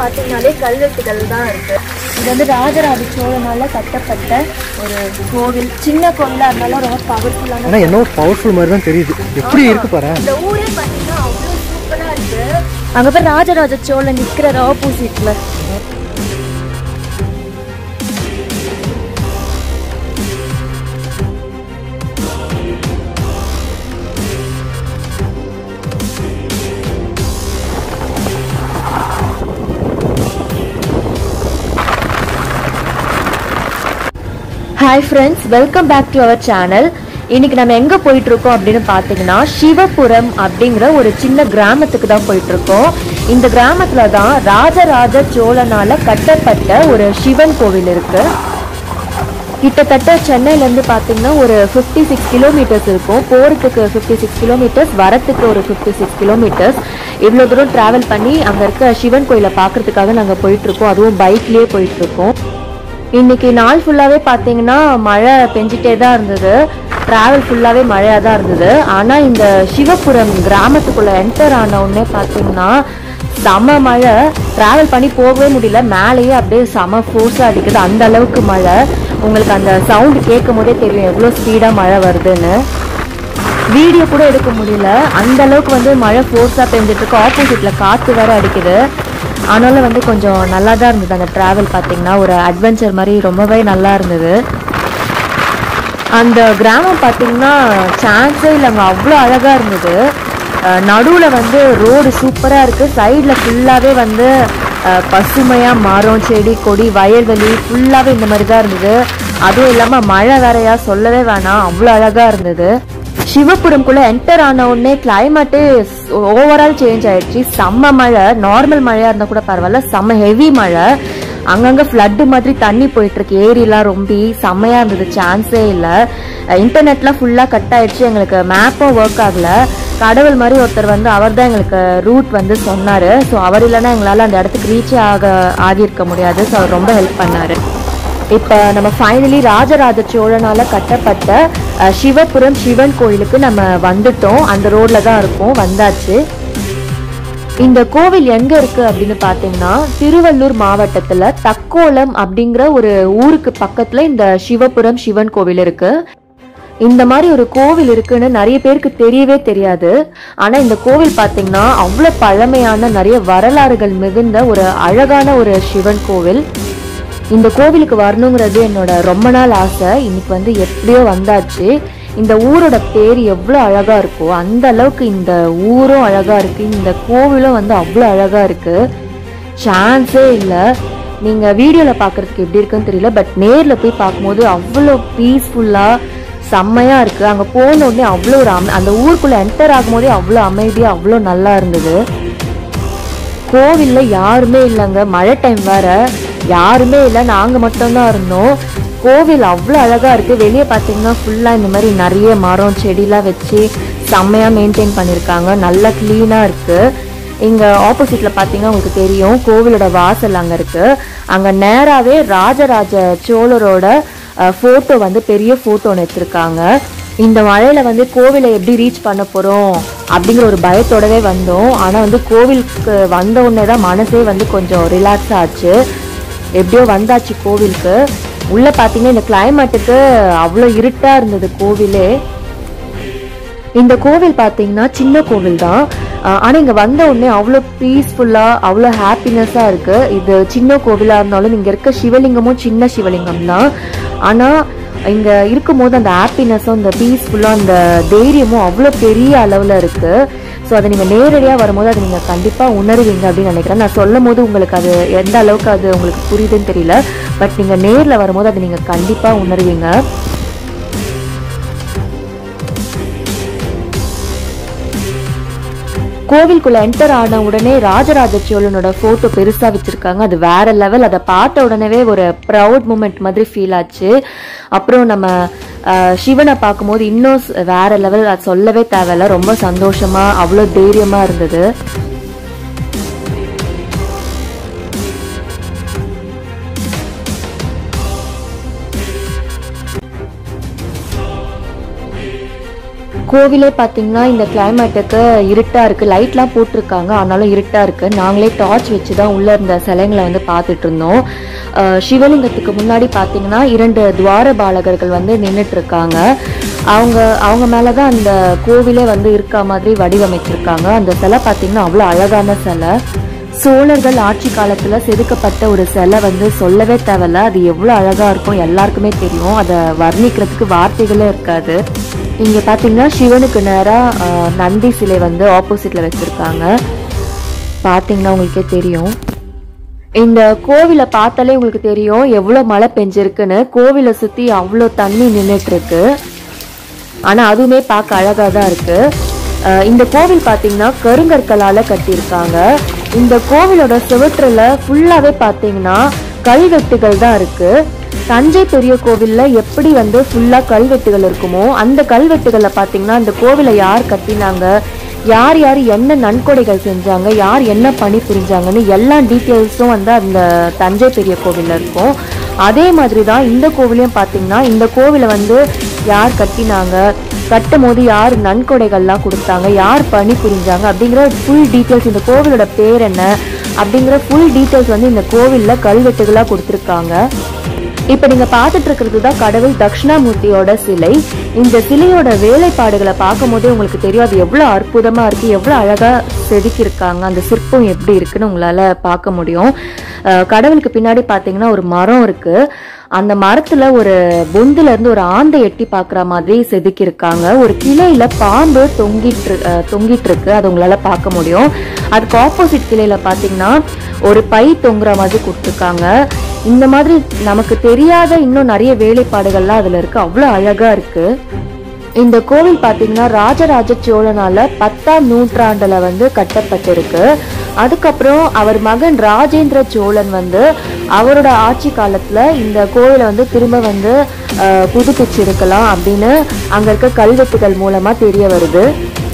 பார்த்தீங்கன்னாலே கல்வெட்டுகள் தான் இருக்கு இது வந்து ராஜராஜ சோழனால கட்டப்பட்ட ஒரு கோவில் சின்ன கோவிலா இருந்தாலும் ரொம்ப பவர்ஃபுல்லான ஆனால் என்ன பவர்ஃபுல் மாதிரி தான் தெரியுது எப்படி இருக்கு பாரு இந்த ஊரே பார்த்தீங்கன்னா அவ்வளோ சூப்பரா இருக்கு அங்க போய் ராஜராஜ சோழன் நிக்கிற ஆப்போசிட்ல hi friends welcome back to our channel இன்னைக்கு நம்ம எங்க போயிட்டு இருக்கோம் அப்படின்னு பார்த்தீங்கன்னா சிவபுரம் அப்படிங்கிற ஒரு சின்ன கிராமத்துக்கு தான் போயிட்டு இருக்கோம் இந்த கிராமத்துல தான் ராஜராஜ சோழனால கட்டப்பட்ட ஒரு சிவன் கோவில் இருக்கு கிட்டத்தட்ட சென்னையில இருந்து பார்த்தீங்கன்னா ஒரு ஃபிஃப்டி சிக்ஸ் கிலோமீட்டர்ஸ் இருக்கும் போறதுக்கு ஃபிஃப்டி சிக்ஸ் கிலோமீட்டர்ஸ் வரத்துக்கு ஒரு ஃபிஃப்டி சிக்ஸ் கிலோமீட்டர்ஸ் இவ்வளோ தூரம் டிராவல் பண்ணி அங்கே இருக்க சிவன் கோயிலை பார்க்கறதுக்காக நாங்கள் போயிட்டு இருக்கோம் அதுவும் பைக்லேயே போயிட்டு இருக்கோம் இன்னைக்கு நாள் ஃபுல்லாவே பாத்தீங்கன்னா மழை பெஞ்சிட்டே தான் இருந்தது டிராவல் ஃபுல்லாவே மழையா தான் இருந்தது ஆனா இந்த சிவபுரம் கிராமத்துக்குள்ள என்டர் ஆன உடனே பாத்தீங்கன்னா செம மழை டிராவல் பண்ணி போகவே முடியல மேலேயே அப்படியே செம ஃபோர்ஸா அடிக்குது அந்த அளவுக்கு மழை உங்களுக்கு அந்த சவுண்ட் கேட்கும் போதே தெரியும் எவ்வளோ ஸ்பீடா மழை வருதுன்னு வீடியோ கூட எடுக்க முடியல அந்த அளவுக்கு வந்து மழை ஃபோர்ஸாக பெஞ்சிட்டு இருக்கு ஆப்போசிட்ல காற்று வேற அடிக்குது ஆனாலும் வந்து கொஞ்சம் நல்லா தான் இருந்தது அந்த டிராவல் பார்த்தீங்கன்னா ஒரு அட்வென்ச்சர் மாதிரி ரொம்பவே நல்லா இருந்தது அந்த கிராமம் பார்த்தீங்கன்னா சான்ஸே இல்லைங்க அவ்வளோ அழகாக இருந்தது நடுவில் வந்து ரோடு சூப்பராக இருக்குது சைடில் ஃபுல்லாகவே வந்து அஹ், பசுமையா மரம் செடி கொடி வயல்வெளி ஃபுல்லாகவே இந்த மாதிரி தான் இருந்தது அதுவும் இல்லாமல் மழை வேறையா சொல்லவே வேணாம் அவ்வளோ அழகாக இருந்தது சிவபுரம்குள்ள என்டர் ஆன உடனே கிளைமேட்டே ஓவரால் சேஞ்ச் ஆயிடுச்சு செம்ம மழை நார்மல் மழையா இருந்தா கூட பரவாயில்ல செம்ம ஹெவி மழை அங்கங்க ஃப்ளட்டு மாதிரி தண்ணி போயிட்டு இருக்கு ஏரிலாம் ரொம்பி செம்மையா இருந்தது சான்ஸே இல்ல இன்டர்நெட்லாம் ஃபுல்லா கட் ஆயிடுச்சு எங்களுக்கு மேப்பும் ஒர்க் ஆகல கடவுள் மாதிரி ஒருத்தர் வந்து அவர் தான் எங்களுக்கு ரூட் வந்து சொன்னாரு ஸோ அவர் இல்லைன்னா எங்களால அந்த இடத்துக்கு ரீச் ஆக ஆகியிருக்க முடியாது ஸோ அவர் ரொம்ப ஹெல்ப் பண்ணாரு இப்போ நம்ம ஃபைனலி ராஜராஜ சோழனால கட்டப்பட்ட அஹ், சிவபுரம் சிவன் கோயிலுக்கு நம்ம வந்துட்டோம் அந்த ரோட்ல தான் இருக்கோம் வந்தாச்சு இந்த கோவில் எங்க இருக்கு அப்படின்னு பாத்தீங்கன்னா திருவள்ளூர் மாவட்டத்துல தக்கோலம் அப்படிங்கிற ஒரு ஊருக்கு பக்கத்துல இந்த சிவபுரம் சிவன் கோவில் இருக்கு இந்த மாதிரி ஒரு கோவில் இருக்குன்னு நிறைய பேருக்கு தெரியவே தெரியாது ஆனா இந்த கோவில் பாத்தீங்கன்னா அவ்வளவு பழமையான நிறைய வரலாறுகள் மிகுந்த ஒரு அழகான ஒரு சிவன் கோவில் இந்த கோவிலுக்கு வரணுங்கிறது என்னோட ரொம்ப நாள் ஆசை இன்னைக்கு வந்து எப்படியோ வந்தாச்சு இந்த ஊரோட பேர் எவ்வளோ அழகா இருக்கோ அந்த அளவுக்கு இந்த ஊரும் அழகா இருக்கு இந்த கோவிலும் வந்து அவ்வளோ அழகா இருக்கு சான்ஸே இல்லை நீங்க வீடியோல பார்க்கறதுக்கு எப்படி இருக்குன்னு தெரியல பட் நேர்ல போய் பார்க்கும்போது அவ்வளோ பீஸ்ஃபுல்லா செம்மையா இருக்கு அங்க போன உடனே அவ்வளோ ஒரு அம- அந்த ஊருக்குள்ள என்டர் ஆகும்போதே அவ்வளோ அமைதியா அவ்வளோ நல்லா இருந்தது கோவில்ல யாருமே இல்லைங்க மழை டைம் வேற யாருமே இல்லை நாங்க மட்டும்தான் இருந்தோம் கோவில் அவ்வளோ அழகா இருக்கு வெளியே பார்த்தீங்கன்னா ஃபுல்லா இந்த மாதிரி நிறைய மரம் செடிலாம் வச்சு செம்மையா மெயின்டைன் பண்ணியிருக்காங்க நல்லா க்ளீனா இருக்கு இங்க ஆப்போசிட்ல பாத்தீங்கன்னா உங்களுக்கு தெரியும் கோவிலோட வாசல் அங்க இருக்கு அங்க நேராவே ராஜராஜ சோழரோட போட்டோ வந்து பெரிய போட்டோ ஒன்று வச்சிருக்காங்க இந்த மழையில வந்து கோவிலை எப்படி ரீச் பண்ண போறோம் அப்படிங்கிற ஒரு பயத்தோடவே வந்தோம் ஆனா வந்து கோவிலுக்கு வந்த உடனே தான் மனசே வந்து கொஞ்சம் ரிலாக்ஸ் ஆச்சு எப்படியோ வந்தாச்சு கோவிலுக்கு உள்ள பாத்தீங்கன்னா இந்த கிளைமேட்டுக்கு அவ்வளோ இருட்டா இருந்தது கோவிலே இந்த கோவில் பார்த்தீங்கன்னா சின்ன கோவில் தான் ஆனால் இங்கே வந்த உடனே அவ்வளோ பீஸ்ஃபுல்லாக அவ்வளோ ஹாப்பினஸ்ஸாக இருக்குது இது சின்ன கோவிலாக இருந்தாலும் இங்கே இருக்க சிவலிங்கமும் சின்ன சிவலிங்கம் தான் ஆனால் இங்கே இருக்கும்போது அந்த ஹாப்பினஸும் அந்த பீஸ்ஃபுல்லாக அந்த தைரியமும் அவ்வளோ பெரிய அளவில் இருக்குது ஸோ அதை நீங்கள் நேரடியாக வரும்போது அதை நீங்கள் கண்டிப்பாக உணருவீங்க அப்படின்னு நினைக்கிறேன் நான் சொல்லும் போது உங்களுக்கு அது எந்த அளவுக்கு அது உங்களுக்கு புரியுதுன்னு தெரியல பட் நீங்கள் நேரில் வரும்போது அதை நீங்கள் கண்டிப்பாக உணருவீங்க கோவிலுக்குள்ள என்டர் ஆன உடனே ராஜராஜ சோழனோட போட்டோ பெருசா வச்சிருக்காங்க அது வேற லெவல் அதை பார்த்த உடனே ஒரு ப்ரௌட் மூமெண்ட் மாதிரி ஃபீல் ஆச்சு அப்புறம் நம்ம அஹ், சிவனை பார்க்கும்போது இன்னும் ஸ்- வேற லெவல் அது சொல்லவே தேவையில்ல ரொம்ப சந்தோஷமா அவ்வளோ தைரியமா இருந்தது கோவிலே பார்த்தீங்கன்னா இந்த கிளைமேட்டுக்கு இருட்டாக இருக்குது லைட்லாம் போட்டிருக்காங்க ஆனாலும் இருட்டாக இருக்குது நாங்களே டார்ச் வச்சு தான் உள்ளே இருந்த சிலைங்களை வந்து பார்த்துட்டு இருந்தோம் அஹ் சிவலிங்கத்துக்கு முன்னாடி பார்த்தீங்கன்னா இரண்டு துவார பாலகர்கள் வந்து நின்றுட்டு இருக்காங்க அவங்க அவங்க மேலே தான் அந்த கோவிலே வந்து இருக்க மாதிரி வடிவமைச்சிருக்காங்க அந்த சிலை பார்த்தீங்கன்னா அவ்வளோ அழகான சிலை சோழர்கள் ஆட்சி காலத்துல செதுக்கப்பட்ட ஒரு சிலை வந்து சொல்லவே தேவையில்ல அது எவ்வளவு அழகா இருக்கும் எல்லாருக்குமே தெரியும் அதை வர்ணிக்கிறதுக்கு வார்த்தைகளே இருக்காது இங்க பாத்தீங்கன்னா சிவனுக்கு நேரா ஆஹ், நந்தி சிலை வந்து ஆப்போசிட்ல வச்சிருக்காங்க பாத்தீங்கன்னா உங்களுக்கே தெரியும் இந்த கோவிலை பார்த்தாலே உங்களுக்கு தெரியும் எவ்வளோ மழை பெஞ்சிருக்குன்னு கோவிலை சுத்தி அவ்வளோ தண்ணி நின்றுட்டு இருக்கு ஆனா அதுவுமே பார்க்க அழகா தான் இருக்கு அஹ் இந்த கோவில் பார்த்தீங்கன்னா கருங்கற்களால கட்டியிருக்காங்க இந்த கோவிலோட சுவற்றுல ஃபுல்லாவே பார்த்தீங்கன்னா கல்வெட்டுகள் தான் இருக்கு தஞ்சை பெரிய கோவில்ல எப்படி வந்து ஃபுல்லா கல்வெட்டுகள் இருக்குமோ அந்த கல்வெட்டுகளை பார்த்தீங்கன்னா இந்த கோவிலை யார் கட்டினாங்க யார் யார் என்ன நன்கொடைகள் செஞ்சாங்க யார் என்ன பணி புரிஞ்சாங்கன்னு எல்லா டீட்டெயில்ஸும் வந்து அந்த தஞ்சை பெரிய கோவில்ல இருக்கும் அதே மாதிரி தான் இந்த கோவிலையும் பார்த்தீங்கன்னா இந்த கோவிலை வந்து யார் கட்டினாங்க கட்டும் போது யார் நன்கொடைகள்லாம் கொடுத்தாங்க யார் பணி புரிஞ்சாங்க அப்படிங்கிற ஃபுல் டீட்டெயில்ஸ் இந்த கோவிலோட பேர் என்ன அப்படிங்கிற ஃபுல் டீட்டெயில்ஸ் வந்து இந்த கோவிலில் கல்வெட்டுகளாக கொடுத்துருக்காங்க இப்போ நீங்க பார்த்துட்டு இருக்கிறது தான் கடவுள் தட்சிணாமூர்த்தியோட சிலை இந்த சிலையோட வேலைப்பாடுகளை பார்க்கும் போதே உங்களுக்கு தெரியும் அது எவ்வளோ அற்புதமா இருக்கு எவ்வளோ அழகா செதுக்கியிருக்காங்க அந்த சிற்பம் எப்படி இருக்குன்னு உங்களால பார்க்க முடியும் அஹ் கடவுளுக்கு பின்னாடி பார்த்தீங்கன்னா ஒரு மரம் இருக்கு அந்த மரத்துல ஒரு பொந்துல இருந்து ஒரு ஆந்தை எட்டி பார்க்குற மாதிரி செதுக்கியிருக்காங்க ஒரு கிளையில பாம்பு தொங்கிட்டு இரு- அஹ் தொங்கிட்டு இருக்கு அது உங்களால பார்க்க முடியும் அதுக்கு ஆப்போசிட் கிளையில பார்த்தீங்கன்னா ஒரு பை தொங்குற மாதிரி கொடுத்துருக்காங்க இந்த மாதிரி நமக்கு தெரியாத இன்னும் நிறைய வேலைப்பாடுகள்லாம் அதுல இருக்கு அவ்வளோ அழகா இருக்கு இந்த கோவில் பார்த்தீங்கன்னா ராஜராஜ சோழனால பத்தாம் நூற்றாண்டுல வந்து கட்டப்பட்டிருக்கு அதுக்கப்புறம் அவர் மகன் ராஜேந்திர சோழன் வந்து அவரோட ஆட்சி காலத்துல இந்த கோவிலை வந்து திரும்ப வந்து அஹ், புதுப்பிச்சிருக்கலாம் அப்படின்னு அங்க இருக்க கல்வெட்டுகள் மூலமா தெரிய வருது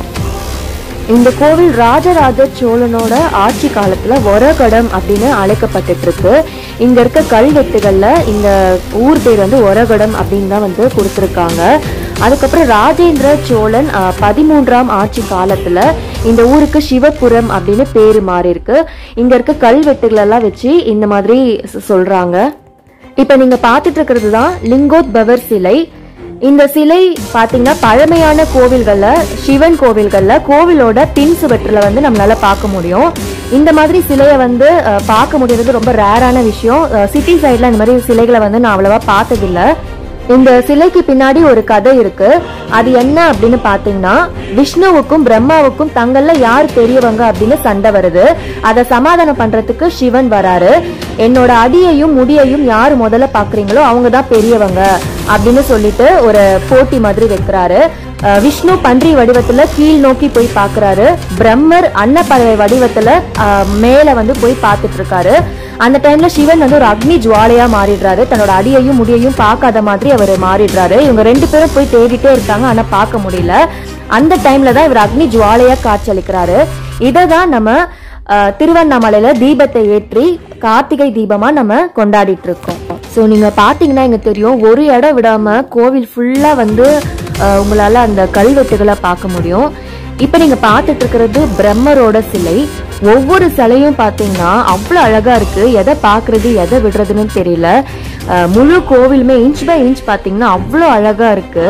இந்த கோவில் ராஜராஜ சோழனோட ஆட்சி காலத்துல ஒரகடம் அப்படின்னு அழைக்கப்பட்டுட்டு இருக்கு இங்க இருக்க கல்வெட்டுகள்ல இந்த ஊர் பேர் வந்து ஒரகடம் அப்படின்னு தான் வந்து கொடுத்துருக்காங்க அதுக்கப்புறம் ராஜேந்திர சோழன் அஹ், பதிமூன்றாம் ஆட்சி காலத்துல இந்த ஊருக்கு சிவபுரம் அப்படின்னு பேரு மாறி இருக்கு இங்க இருக்க கல்வெட்டுகள் எல்லாம் வச்சு இந்த மாதிரி சொ- சொல்றாங்க இப்ப நீங்க பார்த்துட்டு இருக்கிறது தான் லிங்கோத்பவர் சிலை இந்த சிலை பாத்தீங்கன்னா பழமையான கோவில்கள்ல சிவன் கோவில்கள்ல கோவிலோட பின் சுவற்றுல வந்து நம்மளால பார்க்க முடியும் இந்த மாதிரி சிலையை வந்து அஹ், பார்க்க முடியறது ரொம்ப ரேரான விஷயம் சிட்டி சைட்ல இந்த மாதிரி சிலைகளை வந்து நான் அவ்வளவா பார்த்ததில்ல இந்த சிலைக்கு பின்னாடி ஒரு கதை இருக்கு அது என்ன அப்படின்னு பாத்தீங்கன்னா விஷ்ணுவுக்கும் பிரம்மாவுக்கும் தங்கள்ல யார் பெரியவங்க அப்படின்னு சண்டை வருது அதை சமாதானம் பண்றதுக்கு சிவன் வராரு என்னோட அடியையும் முடியையும் யார் முதல்ல பாக்குறீங்களோ அவங்க தான் பெரியவங்க அப்படின்னு சொல்லிட்டு ஒரு போட்டி மாதிரி வைக்கிறாரு அஹ் விஷ்ணு பன்றி வடிவத்துல கீழ் நோக்கி போய் பாக்குறாரு பிரம்மர் அன்னப்பறவை வடிவத்துல அஹ், மேல வந்து போய் பார்த்துட்டு இருக்காரு அந்த டைம்ல சிவன் வந்து ஒரு அக்னி ஜுவாலையா மாறிடுறாரு தன்னோட அடியையும் முடியையும் பார்க்காத மாதிரி அவர் மாறிடுறாரு இவங்க ரெண்டு பேரும் போய் தேடிட்டே இருக்காங்க ஆனா பார்க்க முடியல அந்த டைம்ல தான் இவர் அக்னி ஜுவாலையா காட்சியளிக்கிறாரு இதை தான் நம்ம அஹ், திருவண்ணாமலையில தீபத்தை ஏற்றி கார்த்திகை தீபமா நம்ம கொண்டாடிட்டு இருக்கோம் ஸோ நீங்க பாத்தீங்கன்னா இங்க தெரியும் ஒரு இடம் விடாம கோவில் ஃபுல்லா வந்து அஹ், உங்களால அந்த கல்வெட்டுகளை பார்க்க முடியும் இப்போ நீங்க பார்த்துட்டு இருக்கிறது பிரம்மரோட சிலை ஒவ்வொரு சிலையும் பார்த்தீங்கன்னா அவ்வளோ அழகா இருக்கு எதை பார்க்கறது எதை விடுறதுன்னு தெரியல அஹ், முழு கோவிலுமே இன்ச் பை இன்ச் பார்த்தீங்கன்னா அவ்வளோ அழகா இருக்கு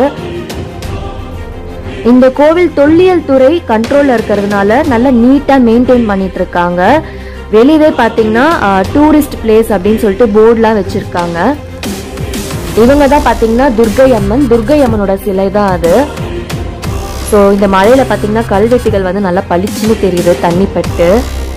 இந்த கோவில் தொல்லியல் துறை கண்ட்ரோல்ல இருக்கிறதுனால நல்லா நீட்டா மெயின்டைன் பண்ணிட்டு இருக்காங்க வெளியவே பாத்தீங்கன்னா டூரிஸ்ட் பிளேஸ் அப்படின்னு சொல்லிட்டு போர்டுலாம் வச்சிருக்காங்க இவங்க தான் பாத்தீங்கன்னா துர்கை அம்மன் துர்கை அம்மனோட சிலை தான் அது ஸோ இந்த மலையில பாத்தீங்கன்னா கல்வெட்டுகள் வந்து நல்லா பளிச்சுன்னு தெரியுது தண்ணி பட்டு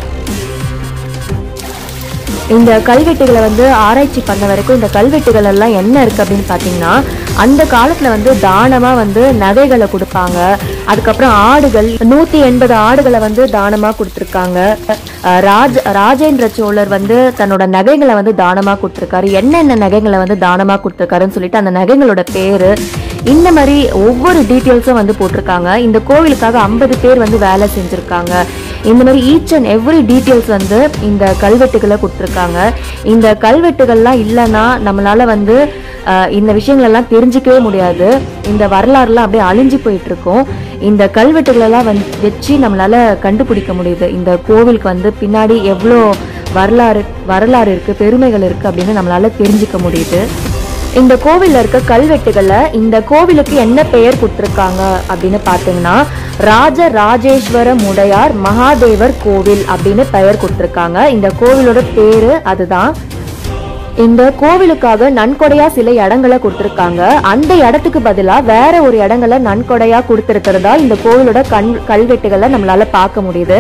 இந்த கல்வெட்டுகளை வந்து ஆராய்ச்சி பண்ண வரைக்கும் இந்த கல்வெட்டுகள் எல்லாம் என்ன இருக்கு அப்படின்னு பார்த்தீங்கன்னா அந்த காலத்துல வந்து தானமா வந்து நகைகளை கொடுப்பாங்க அதுக்கப்புறம் ஆடுகள் நூத்தி எண்பது ஆடுகளை வந்து தானமா கொடுத்துருக்காங்க அஹ் ராஜ ராஜேந்திர சோழர் வந்து தன்னோட நகைகளை வந்து தானமா கொடுத்துருக்காரு என்னென்ன நகைகளை வந்து தானமா கொடுத்துருக்காருன்னு சொல்லிட்டு அந்த நகைகளோட பேரு இந்த மாதிரி ஒவ்வொரு டீட்டெயில்ஸும் வந்து போட்டிருக்காங்க இந்த கோவிலுக்காக ஐம்பது பேர் வந்து வேலை செஞ்சுருக்காங்க இந்த மாதிரி ஈச் அண்ட் எவ்ரி டீட்டெயில்ஸ் வந்து இந்த கல்வெட்டுகளை கொடுத்துருக்காங்க இந்த கல்வெட்டுகள்லாம் இல்லைன்னா நம்மளால வந்து அஹ், இந்த விஷயங்கள் எல்லாம் தெரிஞ்சிக்கவே முடியாது இந்த வரலாறுலாம் அப்படியே அழிஞ்சு போயிட்டு இருக்கும் இந்த கல்வெட்டுகளெல்லாம் வந்து வச்சு நம்மளால கண்டுபிடிக்க முடியுது இந்த கோவிலுக்கு வந்து பின்னாடி எவ்வளோ வரலாறு வரலாறு இருக்கு பெருமைகள் இருக்கு அப்படின்னு நம்மளால தெரிஞ்சுக்க முடியுது இந்த கோவில்ல இருக்க கல்வெட்டுகள்ல இந்த கோவிலுக்கு என்ன பெயர் கொடுத்துருக்காங்க அப்படின்னு பார்த்தீங்கன்னா ராஜ ராஜேஸ்வர முடையார் மகாதேவர் கோவில் அப்படின்னு பெயர் கொடுத்துருக்காங்க இந்த கோவிலோட பேரு அதுதான் இந்த கோவிலுக்காக நன்கொடையா சில இடங்களை கொடுத்துருக்காங்க அந்த இடத்துக்கு பதிலா வேற ஒரு இடங்களை நன்கொடையா கொடுத்துருக்கிறதா இந்த கோவிலோட கண் கல்வெட்டுகளை நம்மளால பார்க்க முடியுது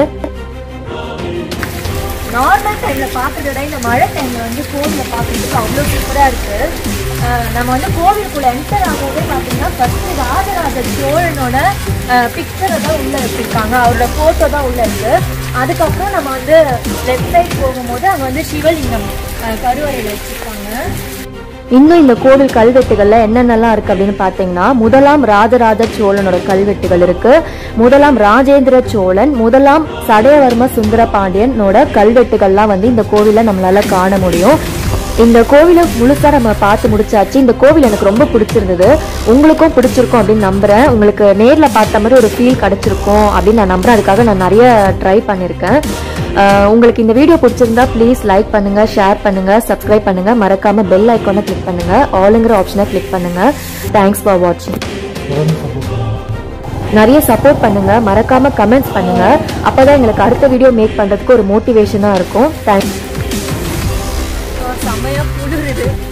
நார்மல் டைம்ல பார்க்கறத விட இந்த மழை டைம்ல வந்து கோவில பார்க்கறதுக்கு அவ்வளோ சூப்பரா இருக்கு அஹ் நம்ம வந்து கோவிலுக்குள்ள என்டர் ஆகும்போதே பார்த்தீங்கன்னா ஃபர்ஸ்ட் ராஜராஜ சோழனோட பிக்சரை தான் உள்ள வச்சிருக்காங்க அவரோட போட்டோ தான் உள்ள இருக்கு அதுக்கப்புறம் நம்ம வந்து லெஃப்ட் சைட் போகும்போது அங்க வந்து சிவலிங்கம் அஹ், கருவறையில வச்சிருக்காங்க இன்னும் இந்த கோவில் கல்வெட்டுகள்ல என்னென்னலாம் இருக்கு அப்படின்னு பார்த்தீங்கன்னா முதலாம் ராஜராஜ சோழனோட கல்வெட்டுகள் இருக்கு முதலாம் ராஜேந்திர சோழன் முதலாம் சடையவர்ம சுந்தர பாண்டியனோட கல்வெட்டுகள்லாம் வந்து இந்த கோவில்ல நம்மளால காண முடியும் இந்த கோவிலை முழுசா நம்ம பார்த்து முடிச்சாச்சு இந்த கோவில் எனக்கு ரொம்ப பிடிச்சிருந்தது உங்களுக்கும் பிடிச்சிருக்கும் அப்படின்னு நம்புறேன் உங்களுக்கு நேர்ல பார்த்த மாதிரி ஒரு ஃபீல் கிடைச்சிருக்கும் அப்படின்னு நான் நம்புறேன் அதுக்காக நான் நிறைய ட்ரை பண்ணியிருக்கேன் அஹ் உங்களுக்கு இந்த வீடியோ பிடிச்சிருந்தா ப்ளீஸ் லைக் பண்ணுங்க ஷேர் பண்ணுங்க சப்ஸ்கிரைப் பண்ணுங்க மறக்காம பெல் ஐக்கானை கிளிக் பண்ணுங்க ஆளுங்கிற ஆப்ஷனை கிளிக் பண்ணுங்க தேங்க்ஸ் ஃபார் வாட்சிங் தொடர்ந்து support பண்ணுங்க. நிறைய சப்போர்ட் பண்ணுங்க மறக்காம கமெண்ட்ஸ் பண்ணுங்க அப்பதான் எங்களுக்கு அடுத்த வீடியோ மேக் பண்றதுக்கு ஒரு மோட்டிவேஷனா இருக்கும் தேங்க்ஸ் செம்மையா குளிருது